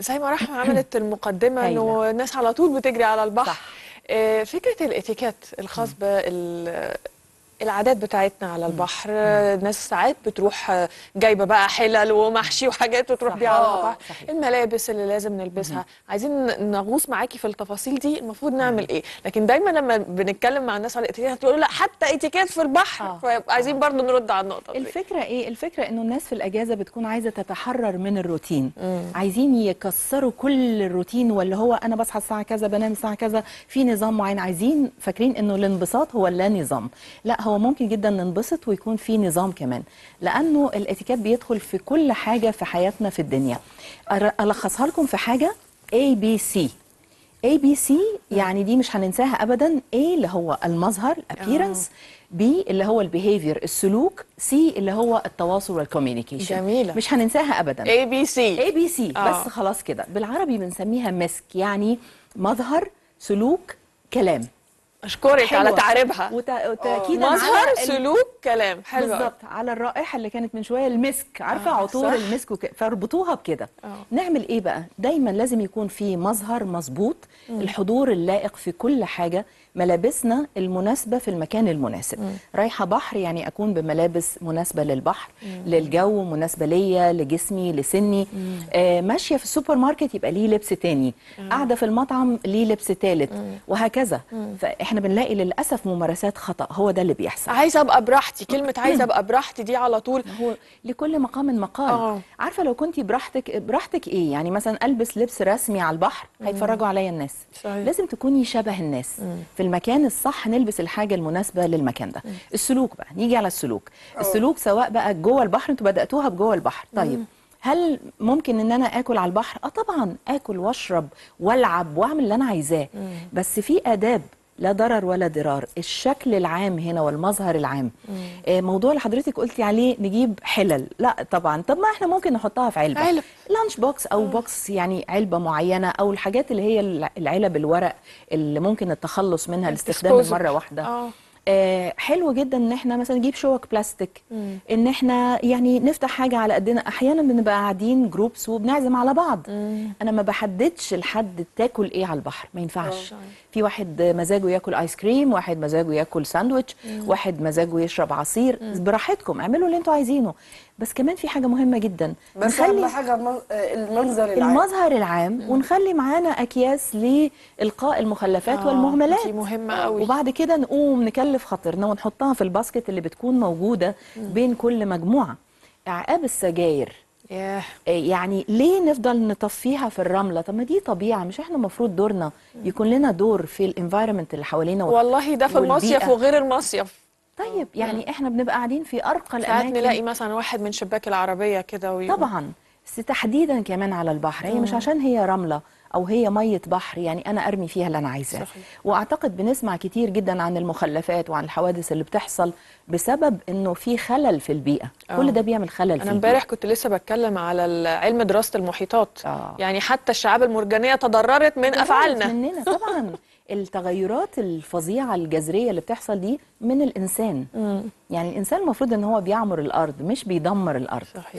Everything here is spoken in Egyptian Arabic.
زي ما رحمة عملت المقدمة انه هايلة. الناس على طول بتجري على البحر صح. آه، فكرة الاتيكيت الخاص بال العادات بتاعتنا على البحر الناس ساعات بتروح آه، جايبه بقى حلل ومحشي وحاجات وتروح صح. بيها على آه، البحر صحيح. الملابس اللي لازم نلبسها عايزين نغوص معاكي في التفاصيل دي المفروض نعمل ايه لكن دايما لما بنتكلم مع الناس على الاتيكيت هتقولوا لا حتى اتيكيت في البحر آه. فعايزين برضو نرد على النقطه دي الفكره ايه الفكره انه الناس في الاجازه بتكون عايزه تتحرر من الروتين عايزين يكسروا كل الروتين واللي هو انا بصحى الساعه كذا بنام الساعه كذا في نظام معين عايزين فاكرين انه الانبساط هو لا نظام لا هو ممكن جدا ننبسط ويكون في نظام كمان لانه الاتيكيت بيدخل في كل حاجه في حياتنا في الدنيا أر- الخصها لكم في حاجه A B C A B C يعني دي مش هننساها ابدا A اللي هو المظهر appearance B اللي هو البيهيفير السلوك C اللي هو التواصل والكوميونيكيشن جميلة. مش هننساها ابدا اي بي سي A B C آه. بس خلاص كده بالعربي بنسميها مسك يعني مظهر سلوك كلام اشكرك على حلوة. تعريبها وت- وتاكيدا مظهر على ال- سلوك كلام حلو أوي. بالظبط على الرائحه اللي كانت من شويه المسك عارفه آه، عطور صح. المسك وك... فاربطوها بكده آه. نعمل ايه بقى دايما لازم يكون في مظهر مظبوط الحضور اللائق في كل حاجه ملابسنا المناسبه في المكان المناسب رايحه بحر يعني اكون بملابس مناسبه للبحر للجو مناسبه ليا لجسمي لسني آه ماشيه في السوبر ماركت يبقى ليه لبس تاني قاعده في المطعم ليه لبس تالت وهكذا فاحنا بنلاقي للاسف ممارسات خطا هو ده اللي بيحصل عايزه ابقى براحتي كلمه عايزه ابقى براحتي دي على طول هو لكل مقام مقال آه. عارفه لو كنتي براحتك براحتك ايه يعني مثلا البس لبس رسمي على البحر هيتفرجوا عليا الناس صحيح. لازم تكوني شبه الناس في المكان الصح نلبس الحاجه المناسبه للمكان ده السلوك بقى نيجي على السلوك السلوك سواء بقى جوه البحر انتوا بداتوها بجوه البحر طيب هل ممكن ان انا اكل على البحر اه طبعا اكل واشرب والعب واعمل اللي انا عايزاه بس في اداب لا ضرر ولا ضرار الشكل العام هنا والمظهر العام آه، موضوع اللي حضرتك قلتي عليه نجيب حلل لا طبعا طب ما احنا ممكن نحطها في علبه علب. لانش بوكس او بوكس يعني علبه معينه او الحاجات اللي هي الع- العلب الورق اللي ممكن التخلص منها لاستخدام Disposable. مره واحده آه. آه حلو جدا ان احنا مثلا نجيب شوك بلاستيك ان احنا يعني نفتح حاجه على قدنا احيانا بنبقى قاعدين جروبس وبنعزم على بعض انا ما بحددش لحد تاكل ايه على البحر ما ينفعش في واحد مزاجه ياكل ايس كريم واحد مزاجه ياكل ساندويتش واحد مزاجه يشرب عصير براحتكم اعملوا اللي انتوا عايزينه بس كمان في حاجه مهمه جدا بس اهم حاجه المن- آه، المنظر العام المظهر العام ونخلي معانا اكياس لالقاء المخلفات آه، والمهملات دي مهمة قوي. وبعد كده نقوم نكلف خاطرنا ونحطها في الباسكت اللي بتكون موجوده بين كل مجموعه اعقاب السجاير ياه آه، يعني ليه نفضل نطفيها في الرمله طب ما دي طبيعه مش احنا المفروض دورنا يكون لنا دور في الانفايرمنت اللي حوالينا و- والله ده في المصيف والبيئة. وغير المصيف طيب يعني احنا بنبقى قاعدين في ارقى ساعات الاماكن نلاقي مثلا واحد من شباك العربيه كده وي... طبعا بس تحديدا كمان على البحر هي مش عشان هي رمله او هي ميه بحر يعني انا ارمي فيها اللي انا عايزاه صحيح. واعتقد بنسمع كتير جدا عن المخلفات وعن الحوادث اللي بتحصل بسبب انه في خلل في البيئه آه. كل ده بيعمل خلل في انا البيئة. امبارح كنت لسه بتكلم على ال- علم دراسه المحيطات آه. يعني حتى الشعاب المرجانيه تضررت من تضررت افعالنا مننا طبعا التغيرات الفظيعه الجذريه اللي بتحصل دي من الانسان يعني الانسان المفروض ان هو بيعمر الارض مش بيدمر الارض صحيح